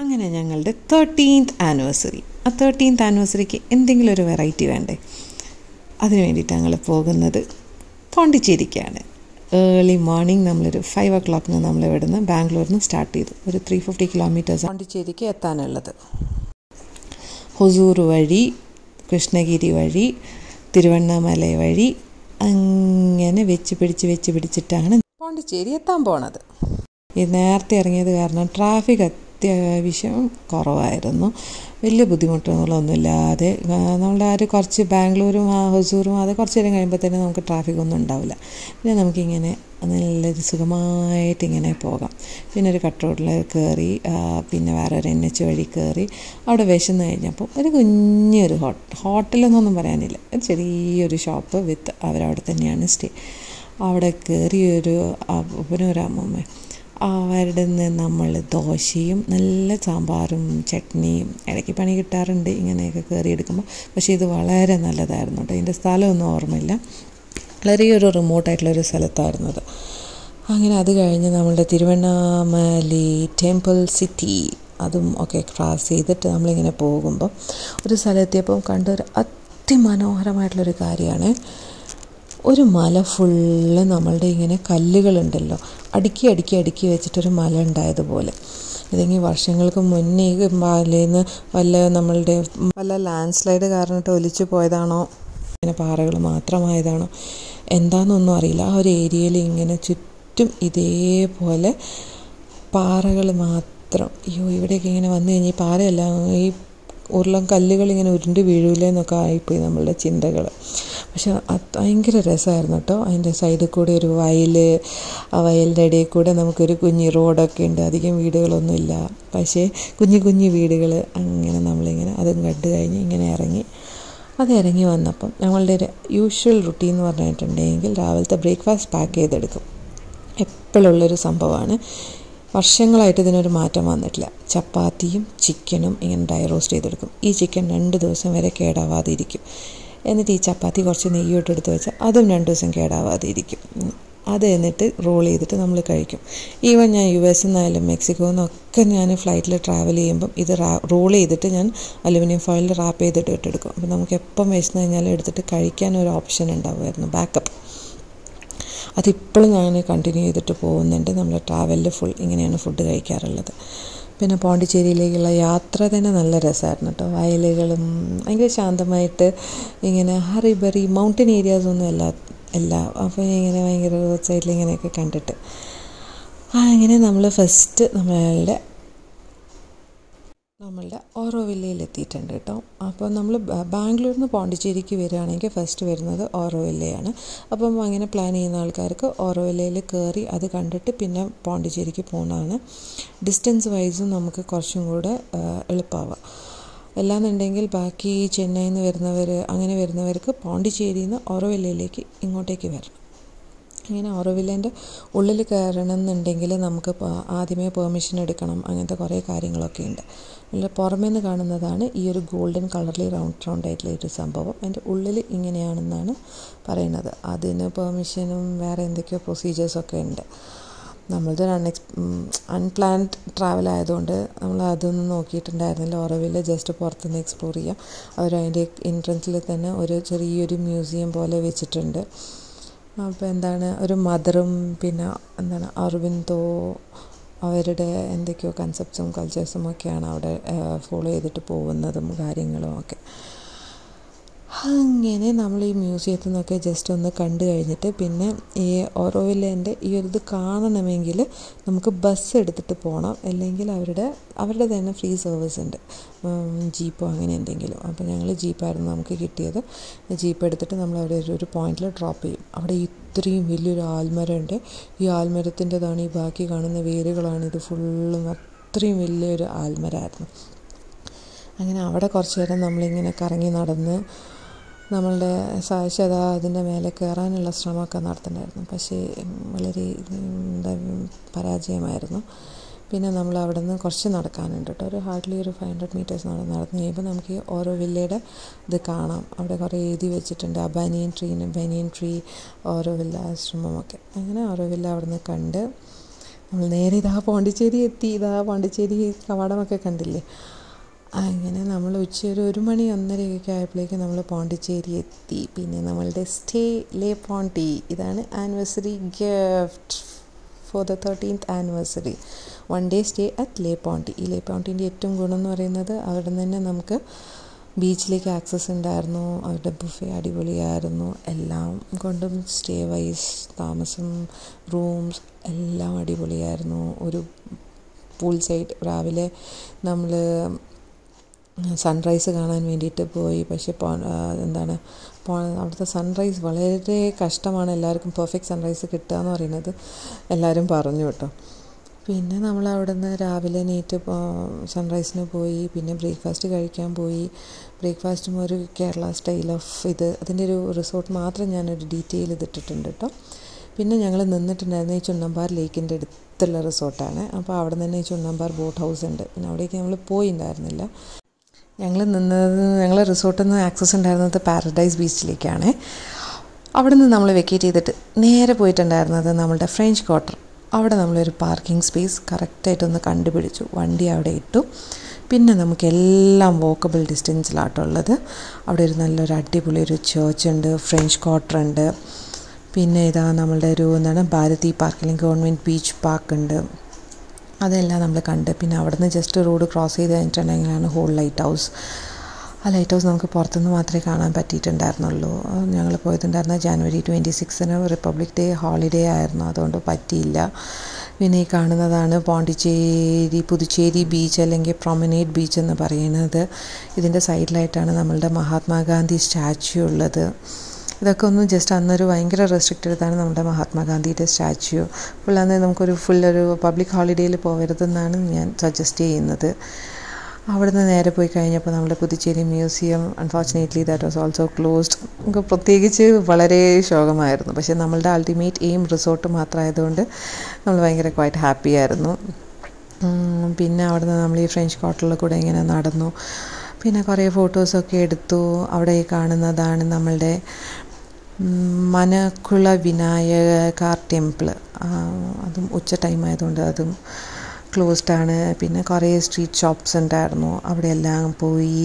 അങ്ങനെ ഞങ്ങളുടെ thirteenth anniversary ആ തേർട്ടീൻത്ത് ആനിവേഴ്സറിക്ക് എന്തെങ്കിലും ഒരു വെറൈറ്റി വേണ്ടേ അതിന് വേണ്ടിയിട്ട് ഞങ്ങൾ പോകുന്നത് പോണ്ടിച്ചേരിക്കാണ് ഏർലി മോർണിംഗ് നമ്മളൊരു ഫൈവ് ഒ ക്ലോക്കിന് നമ്മൾ ഇവിടുന്ന് ബാംഗ്ലൂരിൽ നിന്ന് സ്റ്റാർട്ട് ചെയ്തു ഒരു ത്രീ ഫിഫ്റ്റി കിലോമീറ്റേഴ്സ് പോണ്ടിച്ചേരിക്ക് എത്താനുള്ളത് ഹൊസൂർ വഴി കൃഷ്ണഗിരി വഴി തിരുവണ്ണാമല വഴി അങ്ങനെ വെച്ച് പിടിച്ച് വെച്ച് പിടിച്ചിട്ടാണ് പോണ്ടിച്ചേരി എത്താൻ പോണത് ഈ നേരത്തെ ഇറങ്ങിയത് കാരണം ട്രാഫിക് അത്യാവശ്യം കുറവായിരുന്നു വലിയ ബുദ്ധിമുട്ടുകളൊന്നുമില്ലാതെ നമ്മുടെ ആ ഒരു കുറച്ച് ബാംഗ്ലൂരും ആ ഹൊസൂറും അത് കുറച്ച് നേരം കഴിയുമ്പോൾ തന്നെ നമുക്ക് ട്രാഫിക് ഒന്നും ഉണ്ടാവില്ല പിന്നെ നമുക്കിങ്ങനെ നല്ലൊരു സുഖമായിട്ട് ഇങ്ങനെ പോകാം പിന്നെ ഒരു കട്ട് റോഡിൽ കയറി പിന്നെ വേറെ ഒരു എൻ എച്ച് വഴി കയറി അവിടെ വിശന്ന് കഴിഞ്ഞപ്പോൾ ഒരു കുഞ്ഞൊരു ഹോട്ട് ഹോട്ടലെന്നൊന്നും പറയാനില്ല ഒരു ചെറിയൊരു ഷോപ്പ് വിത്ത് അവരവിടെ തന്നെയാണ് സ്റ്റേ അവിടെ കയറി ഒരു ഒരു അമ്മമ്മ അവരുടെ നിന്ന് നമ്മൾ ദോശയും നല്ല സാമ്പാറും ചട്നിയും ഇടയ്ക്ക് പണി കിട്ടാറുണ്ട് ഇങ്ങനെയൊക്കെ കയറിയെടുക്കുമ്പോൾ പക്ഷേ ഇത് വളരെ നല്ലതായിരുന്നു കേട്ടോ ഇതിൻ്റെ സ്ഥലമൊന്നും ഓർമ്മയില്ല വളരെ ഒരു റിമോട്ടായിട്ടുള്ളൊരു സ്ഥലത്തായിരുന്നത് അങ്ങനെ അത് കഴിഞ്ഞ് നമ്മളുടെ തിരുവണ്ണാമലി ടെമ്പിൾ സിറ്റി അതും ഒക്കെ ക്രോസ് ചെയ്തിട്ട് നമ്മളിങ്ങനെ പോകുമ്പോൾ ഒരു സ്ഥലത്തെത്തിയപ്പോൾ കണ്ട ഒരു അതിമനോഹരമായിട്ടുള്ളൊരു കാര്യമാണ് ഒരു മല ഫുള്ള് നമ്മളുടെ ഇങ്ങനെ കല്ലുകളുണ്ടല്ലോ അടുക്കി അടുക്കി അടുക്കി വെച്ചിട്ടൊരു മല ഉണ്ടായതുപോലെ ഇതെങ്കിൽ വർഷങ്ങൾക്ക് മുന്നേ മലയിന്ന് വല്ല നമ്മളുടെ വല്ല ലാൻഡ് സ്ലൈഡ് കാരണമായിട്ട് ഒലിച്ചു പോയതാണോ ഇങ്ങനെ പാറകൾ മാത്രമായതാണോ എന്താണെന്നൊന്നും അറിയില്ല ആ ഒരു ഏരിയയിൽ ഇങ്ങനെ ചുറ്റും ഇതേപോലെ പാറകൾ മാത്രം അയ്യോ ഇവിടെയൊക്കെ ഇങ്ങനെ വന്നു കഴിഞ്ഞാൽ ഈ പാറയല്ല ഈ ഉരുളൻ കല്ലുകൾ ഇങ്ങനെ ഉരുണ്ട് വീഴൂലേ എന്നൊക്കെ ആയിപ്പോയി നമ്മളുടെ ചിന്തകൾ പക്ഷെ അത് ഭയങ്കര രസമായിരുന്നു കേട്ടോ അതിൻ്റെ സൈഡിൽ കൂടെ ഒരു വയൽ ആ വയലിൻ്റെ ഇടയിൽ കൂടെ നമുക്കൊരു കുഞ്ഞി റോഡൊക്കെ ഉണ്ട് അധികം വീടുകളൊന്നുമില്ല പക്ഷേ കുഞ്ഞു കുഞ്ഞു വീടുകൾ അങ്ങനെ നമ്മളിങ്ങനെ അതും കണ്ടു കഴിഞ്ഞ് ഇങ്ങനെ ഇറങ്ങി അത് ഇറങ്ങി വന്നപ്പം ഞങ്ങളുടെ ഒരു യൂഷ്വൽ റുട്ടീൻ എന്ന് പറഞ്ഞിട്ടുണ്ടെങ്കിൽ രാവിലത്തെ ബ്രേക്ക്ഫാസ്റ്റ് പാക്ക് ചെയ്തെടുക്കും എപ്പോഴുള്ളൊരു സംഭവമാണ് വർഷങ്ങളായിട്ട് ഇതിനൊരു മാറ്റം വന്നിട്ടില്ല ചപ്പാത്തിയും ചിക്കനും ഇങ്ങനെ ഡ്രൈ റോസ്റ്റ് ചെയ്തെടുക്കും ഈ ചിക്കൻ രണ്ട് ദിവസം വരെ കേടാവാതെ ഇരിക്കും എന്നിട്ട് ഈ ചപ്പാത്തി കുറച്ച് നെയ്യോട്ട് എടുത്ത് വെച്ചാൽ അതും രണ്ട് ദിവസം കേടാവാതെ ഇരിക്കും അത് എന്നിട്ട് റോൾ ചെയ്തിട്ട് നമ്മൾ കഴിക്കും ഈവൻ ഞാൻ യു എസ് നിന്നായാലും മെക്സിക്കോയിൽ നിന്നൊക്കെ ഞാൻ ഫ്ലൈറ്റിൽ ട്രാവൽ ചെയ്യുമ്പം ഇത് റോൾ ചെയ്തിട്ട് ഞാൻ അലുമിനിയം ഫോയിലിൽ റാപ്പ് ചെയ്തിട്ട് ഇട്ടെടുക്കും അപ്പോൾ നമുക്ക് എപ്പം വിശന്ന് കഴിഞ്ഞാലും എടുത്തിട്ട് കഴിക്കാൻ ഒരു ഓപ്ഷൻ ഉണ്ടാവുമായിരുന്നു ബാക്കപ്പ് അതിപ്പോഴും ഞാൻ കണ്ടിന്യൂ ചെയ്തിട്ട് പോകുന്നുണ്ട് നമ്മൾ ട്രാവലിൽ ഫുൾ ഇങ്ങനെയാണ് ഫുഡ് കഴിക്കാറുള്ളത് പിന്നെ പോണ്ടിച്ചേരിയിലേക്കുള്ള യാത്ര തന്നെ നല്ല രസമായിരുന്നു കേട്ടോ വയലുകളും ഭയങ്കര ശാന്തമായിട്ട് ഇങ്ങനെ ഹറിബറി മൗണ്ടൻ ഏരിയാസൊന്നും അല്ല അല്ല അപ്പോൾ ഇങ്ങനെ ഭയങ്കര റോഡ് സൈഡിൽ ഇങ്ങനെയൊക്കെ കണ്ടിട്ട് ആ അങ്ങനെ നമ്മൾ ഫസ്റ്റ് നമ്മളുടെ നമ്മളുടെ ഓറോവില്ലയിൽ എത്തിയിട്ടുണ്ട് കേട്ടോ അപ്പോൾ നമ്മൾ ബാംഗ്ലൂരിൽ നിന്ന് പോണ്ടിച്ചേരിക്ക് വരികയാണെങ്കിൽ ഫസ്റ്റ് വരുന്നത് ഓറോവില്ലയാണ് അപ്പം അങ്ങനെ പ്ലാൻ ചെയ്യുന്ന ആൾക്കാർക്ക് ഓറോവില്ലയിൽ കയറി അത് കണ്ടിട്ട് പിന്നെ പോണ്ടിച്ചേരിക്ക് പോകുന്നതാണ് ഡിസ്റ്റൻസ് വൈസും നമുക്ക് കുറച്ചും കൂടെ എളുപ്പമാവാം അല്ലാന്നുണ്ടെങ്കിൽ ബാക്കി ചെന്നൈയിൽ നിന്ന് വരുന്നവർ അങ്ങനെ വരുന്നവർക്ക് പോണ്ടിച്ചേരിയിൽ നിന്ന് ഓറോവില്ലയിലേക്ക് ഇങ്ങോട്ടേക്ക് വരണം ഇങ്ങനെ ഓറോവില്ലേൻ്റെ ഉള്ളിൽ കയറണം എന്നുണ്ടെങ്കിൽ നമുക്ക് ആദ്യമേ പെർമിഷൻ എടുക്കണം അങ്ങനത്തെ കുറേ കാര്യങ്ങളൊക്കെ ഉണ്ട് അതിൽ പുറമേ നിന്ന് കാണുന്നതാണ് ഈ ഒരു ഗോൾഡൻ കളറിൽ റൗണ്ട് റൗണ്ട് ആയിട്ടുള്ള ഒരു സംഭവം അതിൻ്റെ ഉള്ളിൽ ഇങ്ങനെയാണെന്നാണ് പറയുന്നത് അതിന് പെർമിഷനും വേറെ എന്തൊക്കെയോ പ്രൊസീജിയേഴ്സൊക്കെ ഉണ്ട് നമ്മളത് അൺഎക്സ് അൺപ്ലാൻഡ് ട്രാവൽ ആയതുകൊണ്ട് നമ്മൾ അതൊന്നും നോക്കിയിട്ടുണ്ടായിരുന്നില്ല ഓറോവില്ല ജസ്റ്റ് പുറത്തുനിന്ന് എക്സ്പ്ലോർ ചെയ്യാം അവർ അതിൻ്റെ എൻട്രൻസിൽ തന്നെ ഒരു ചെറിയൊരു മ്യൂസിയം പോലെ വെച്ചിട്ടുണ്ട് അപ്പോൾ എന്താണ് ഒരു മദറും പിന്നെ എന്താണ് അരവിന്ദോ അവരുടെ എന്തൊക്കെയോ കൺസെപ്റ്റ്സും കൾച്ചേഴ്സും ഒക്കെയാണ് അവിടെ ഫോളോ ചെയ്തിട്ട് പോകുന്നതും കാര്യങ്ങളും ഒക്കെ അങ്ങനെ നമ്മൾ ഈ മ്യൂസിയത്തിൽ നിന്നൊക്കെ ജസ്റ്റ് ഒന്ന് കണ്ടു കഴിഞ്ഞിട്ട് പിന്നെ ഈ ഓറോവില്ലേൻ്റെ ഈ ഒരു ഇത് കാണണമെങ്കിൽ നമുക്ക് ബസ് എടുത്തിട്ട് പോകണം അല്ലെങ്കിൽ അവരുടെ അവരുടെ തന്നെ ഫ്രീ സർവീസ് ഉണ്ട് ജീപ്പോ അങ്ങനെ എന്തെങ്കിലും അപ്പോൾ ഞങ്ങൾ ജീപ്പായിരുന്നു നമുക്ക് കിട്ടിയത് ജീപ്പ് എടുത്തിട്ട് നമ്മൾ അവിടെ ഒരു പോയിന്റിൽ ഡ്രോപ്പ് ചെയ്യും അവിടെ ഇത്രയും വലിയൊരു ആൽമരമുണ്ട് ഈ ആൽമരത്തിൻ്റെതാണ് ഈ ബാക്കി കാണുന്ന വേരുകളാണ് ഇത് ഫുള്ളും അത്രയും വലിയൊരു ആൽമരമായിരുന്നു അങ്ങനെ അവിടെ കുറച്ച് നേരം നമ്മളിങ്ങനെ കറങ്ങി നടന്ന് നമ്മളുടെ സാധിച്ചത് അതിൻ്റെ മേലെ കയറാനുള്ള ശ്രമമൊക്കെ നടത്തുന്നുണ്ടായിരുന്നു പക്ഷേ വളരെ എന്താ പരാജയമായിരുന്നു പിന്നെ നമ്മൾ അവിടെ നിന്ന് കുറച്ച് നടക്കാനുണ്ട് കേട്ടോ ഒരു ഹാർഡ്ലി ഒരു ഫൈവ് ഹൺഡ്രഡ് മീറ്റേഴ്സ് നടന്ന് നടന്ന് കഴിയുമ്പോൾ നമുക്ക് ഈ ഓരോ വില്ലയുടെ ഇത് കാണാം അവിടെ കുറേ എഴുതി വെച്ചിട്ടുണ്ട് ആ ബനിയൻ ട്രീന് ബനിയൻ ട്രീ ഓരോ വില്ല ആശ്രമമൊക്കെ അങ്ങനെ ഓരോ വില്ല അവിടെ നിന്ന് കണ്ട് നമ്മൾ നേരെ ഇതാ പോണ്ടിച്ചേരി എത്തി ഇതാ പോണ്ടിച്ചേരി കവാടമൊക്കെ കണ്ടില്ലേ അങ്ങനെ നമ്മൾ ഉച്ച ഒരു ഒരു മണി ഒന്നരയൊക്കെ ആയപ്പോഴേക്കും നമ്മൾ പോണ്ടിച്ചേരി എത്തി പിന്നെ നമ്മളുടെ സ്റ്റേ ലേ പോണ്ടി ഇതാണ് anniversary gift for the thirteenth anniversary one day stay at Le Pondy ഈ ലേ പോണ്ടിൻ്റെ ഏറ്റവും ഗുണം എന്ന് പറയുന്നത് അവിടെ നിന്ന് തന്നെ നമുക്ക് ബീച്ചിലേക്ക് ആക്സസ് ഉണ്ടായിരുന്നു അവരുടെ ബുഫേ അടിപൊളിയായിരുന്നു എല്ലാം കൊണ്ടും സ്റ്റേ വൈസ് താമസം റൂംസ് എല്ലാം അടിപൊളിയായിരുന്നു ഒരു പൂൾ സൈഡ് രാവിലെ നമ്മൾ സൺറൈസ് കാണാൻ വേണ്ടിയിട്ട് പോയി പക്ഷേ പോ എന്താണ് പോ അവിടുത്തെ സൺറൈസ് വളരെ കഷ്ടമാണ് എല്ലാവർക്കും പെർഫെക്റ്റ് സൺറൈസ് കിട്ടുക എന്ന് പറയുന്നത് എല്ലാവരും പറഞ്ഞു കേട്ടോ പിന്നെ നമ്മൾ അവിടെ നിന്ന് രാവിലെ നീറ്റ് സൺറൈസിന് പോയി പിന്നെ ബ്രേക്ക്ഫാസ്റ്റ് കഴിക്കാൻ പോയി ബ്രേക്ക്ഫാസ്റ്റും ഒരു കേരള സ്റ്റൈൽ ഓഫ് ഇത് അതിൻ്റെ ഒരു റിസോർട്ട് മാത്രം ഞാനൊരു ഡീറ്റെയിൽ ഇതിട്ടിട്ടുണ്ട് കേട്ടോ പിന്നെ ഞങ്ങൾ നിന്നിട്ടുണ്ടായിരുന്ന ഈ ചുണ്ണമ്പാർ ലേക്കിൻ്റെ അടുത്തുള്ള റിസോർട്ടാണ് അപ്പോൾ അവിടെ നിന്ന് തന്നെ ഈ ചുണ്ണമ്പാർ ബോട്ട് ഹൗസ് ഉണ്ട് പിന്നെ അവിടേക്ക് നമ്മൾ പോയിണ്ടായിരുന്നില്ല ഞങ്ങൾ നിന്നത് ഞങ്ങൾ റിസോർട്ടിൽ നിന്ന് ആക്സസ് ഉണ്ടായിരുന്നത് പാരഡൈസ് ബീച്ചിലേക്കാണ് അവിടെ നിന്ന് നമ്മൾ വെക്കേറ്റ് ചെയ്തിട്ട് നേരെ പോയിട്ടുണ്ടായിരുന്നത് നമ്മളുടെ ഫ്രഞ്ച് ക്വാർട്ടർ അവിടെ നമ്മളൊരു പാർക്കിംഗ് സ്പേസ് കറക്റ്റായിട്ടൊന്ന് കണ്ടുപിടിച്ചു വണ്ടി അവിടെ ഇട്ടു പിന്നെ നമുക്ക് എല്ലാം വോക്കബിൾ ഡിസ്റ്റൻസിലാട്ടുള്ളത് അവിടെ ഒരു നല്ലൊരു അടിപൊളി ഒരു ചേർച്ച് ഉണ്ട് ഫ്രഞ്ച് ക്വാർട്ടർ ഉണ്ട് പിന്നെ ഇതാ നമ്മളുടെ ഒരു എന്താണ് ഭാരതി പാർക്ക് അല്ലെങ്കിൽ ഗവൺമെൻറ് ബീച്ച് പാർക്ക് ഉണ്ട് അതെല്ലാം നമ്മൾ കണ്ട് പിന്നെ അവിടെ നിന്ന് ജസ്റ്റ് റോഡ് ക്രോസ് ചെയ്ത് കഴിഞ്ഞിട്ടുണ്ടെങ്കിലാണ് ഹോൾ ലൈറ്റ് ഹൗസ് ആ ലൈറ്റ് ഹൗസ് നമുക്ക് പുറത്തുനിന്ന് മാത്രമേ കാണാൻ പറ്റിയിട്ടുണ്ടായിരുന്നുള്ളൂ ഞങ്ങൾ പോയിട്ടുണ്ടായിരുന്ന ജാനുവരി ട്വൻറ്റി സിക്സിന് റിപ്പബ്ലിക് ഡേ ഹോളിഡേ ആയിരുന്നു അതുകൊണ്ട് പറ്റിയില്ല പിന്നെ ഈ കാണുന്നതാണ് പോണ്ടിച്ചേരി പുതുച്ചേരി ബീച്ച് അല്ലെങ്കിൽ പ്രൊമനേറ്റ് ബീച്ച് എന്ന് പറയുന്നത് ഇതിൻ്റെ സൈഡിലായിട്ടാണ് നമ്മളുടെ മഹാത്മാഗാന്ധി സ്റ്റാച്യു ഉള്ളത് ഇതൊക്കെ ഒന്ന് ജസ്റ്റ് അന്നൊരു ഭയങ്കര റെസ്ട്രിക്റ്റഡ് ഇതാണ് നമ്മുടെ മഹാത്മാഗാന്ധിയുടെ സ്റ്റാച്യു ഫുൾ അന്ന് നമുക്കൊരു ഫുൾ ഒരു പബ്ലിക് ഹോളിഡേയിൽ പോകരുതെന്നാണ് ഞാൻ സജസ്റ്റ് ചെയ്യുന്നത് അവിടെ നിന്ന് നേരെ പോയി കഴിഞ്ഞപ്പോൾ നമ്മുടെ Puducherry museum unfortunately that was also closed നമുക്ക് പ്രത്യേകിച്ച് വളരെ ശോകമായിരുന്നു പക്ഷേ നമ്മളുടെ അൾട്ടിമേറ്റ് എയിം റിസോർട്ട് മാത്രമായതുകൊണ്ട് നമ്മൾ ഭയങ്കര ക്വൈറ്റ് ഹാപ്പി ആയിരുന്നു പിന്നെ അവിടെ നിന്ന് നമ്മൾ ഈ ഫ്രഞ്ച് ക്വാർട്ടറിൽ കൂടെ ഇങ്ങനെ നടന്നു പിന്നെ കുറേ ഫോട്ടോസൊക്കെ എടുത്തു അവിടെ ഈ കാണുന്നതാണ് നമ്മളുടെ മനക്കുള വിനായക ടെമ്പിൾ അതും ഉച്ച ടൈം ആയതുകൊണ്ട് അതും ക്ലോസ്ഡ് ആണ് പിന്നെ കുറേ സ്ട്രീറ്റ് ഷോപ്സ് ഉണ്ടായിരുന്നു അവിടെ എല്ലാം പോയി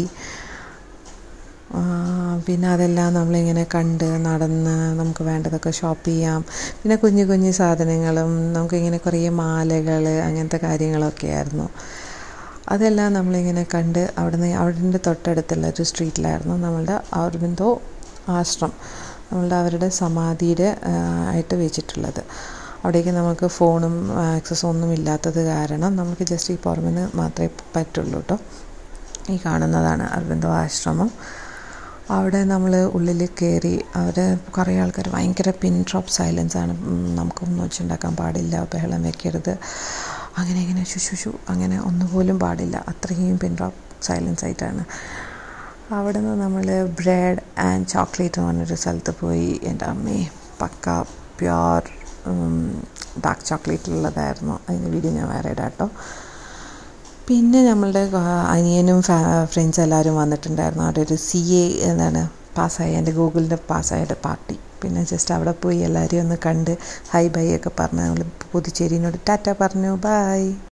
പിന്നെ അതെല്ലാം നമ്മളിങ്ങനെ കണ്ട് നടന്ന് നമുക്ക് വേണ്ടതൊക്കെ ഷോപ്പ് ചെയ്യാം പിന്നെ കുഞ്ഞു കുഞ്ഞു സാധനങ്ങളും നമുക്കിങ്ങനെ കുറേ മാലകൾ അങ്ങനത്തെ കാര്യങ്ങളൊക്കെ ആയിരുന്നു അതെല്ലാം നമ്മളിങ്ങനെ കണ്ട് അവിടുന്ന് അവിടെ തൊട്ടടുത്തുള്ള ഒരു സ്ട്രീറ്റിലായിരുന്നു നമ്മളുടെ അരബിന്ദോ ആശ്രം നമ്മളുടെ അവരുടെ സമാധിയുടെ ആയിട്ട് വെച്ചിട്ടുള്ളത് അവിടേക്ക് നമുക്ക് ഫോണും ആക്സസും ഒന്നും ഇല്ലാത്തത് കാരണം നമുക്ക് ജസ്റ്റ് ഈ പുറമെന്ന് മാത്രമേ പറ്റുള്ളൂ കേട്ടോ ഈ കാണുന്നതാണ് അരബിന്ദോ ആശ്രമം അവിടെ നമ്മൾ ഉള്ളിൽ കയറി അവർ കുറേ ആൾക്കാർ ഭയങ്കര പിൻ ഡ്രോപ്പ് സൈലൻസ് ആണ് നമുക്കൊന്നും വെച്ചുണ്ടാക്കാൻ പാടില്ല ബഹളം വെക്കരുത് അങ്ങനെ ഇങ്ങനെ ശുശുശു അങ്ങനെ ഒന്നുപോലും പാടില്ല അത്രയും പിൻ ഡ്രോപ്പ് സൈലൻസ് ആയിട്ടാണ് അവിടെ നിന്ന് നമ്മൾ ബ്രെഡ് ആൻഡ് ചോക്ലേറ്റ് എന്ന് പറഞ്ഞൊരു സ്ഥലത്ത് പോയി എൻ്റെ അമ്മേ പക്ക പ്യുവർ ഡാർക്ക് ചോക്ലേറ്റിലുള്ളതായിരുന്നു അതിൻ്റെ വീഡിയോ ഞാൻ വേറെ ഇടാം കേട്ടോ പിന്നെ നമ്മളുടെ അനിയനും ഫ്രണ്ട്സ് എല്ലാവരും വന്നിട്ടുണ്ടായിരുന്നു അവിടെ ഒരു സി എ എന്താണ് പാസ്സായ എൻ്റെ ഗൂഗിളിൻ്റെ പാസ്സായുടെ പാർട്ടി പിന്നെ ജസ്റ്റ് അവിടെ പോയി എല്ലാവരെയും ഒന്ന് കണ്ട് ഹൈ ബൈ ഒക്കെ പറഞ്ഞ് നമ്മൾ പുതുച്ചേരിനോട് ടാറ്റ പറഞ്ഞു ബൈ